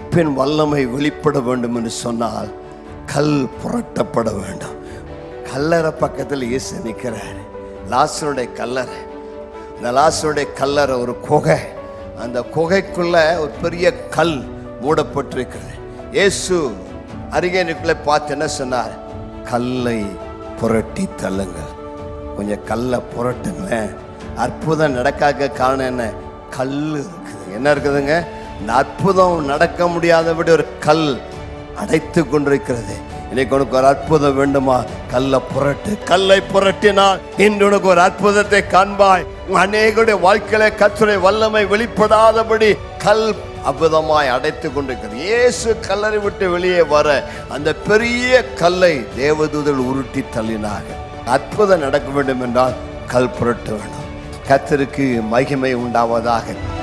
மீட்பின் வல்லமை வெளிப்பட வேண்டும் என்று சொன்னால் கல் புரட்டப்பட வேண்டும் கல்லறை பக்கத்தில் இயேசு நிற்கிறார் லாசருடைய கல்லறை இந்த லாசருடைய கல்லறை ஒரு குகை அந்த குகைக்குள்ள ஒரு பெரிய கல் மூடப்பட்டிருக்கிறது இயேசு அருகே நிற்கல பார்த்து என்ன சொன்னார் கல்லை புரட்டி தள்ளுங்கள் கொஞ்சம் கல்லை புரட்டுங்களேன் அற்புதம் நடக்காத காரணம் என்ன கல் இருக்குது என்ன இருக்குதுங்க இந்த அற்புதம் நடக்க முடியாதபடி ஒரு கல் அடைத்து கொண்டிருக்கிறது இன்னைக்கு உனக்கு ஒரு அற்புதம் வேண்டுமா கல்லை புரட்டு கல்லை புரட்டினால் இன்று உனக்கு ஒரு அற்புதத்தை காண்பாய் அநேகருடைய வாழ்க்கையில கத்துரை வல்லமை வெளிப்படாதபடி கல் அற்புதமாய் அடைத்து கொண்டிருக்கிறது இயேசு கல்லறை விட்டு வெளியே வர அந்த பெரிய கல்லை தேவதூதர்கள் உருட்டி தள்ளினார்கள் அற்புதம் நடக்க வேண்டும் என்றால் கல் புரட்ட வேண்டும் கத்தருக்கு மகிமை உண்டாவதாக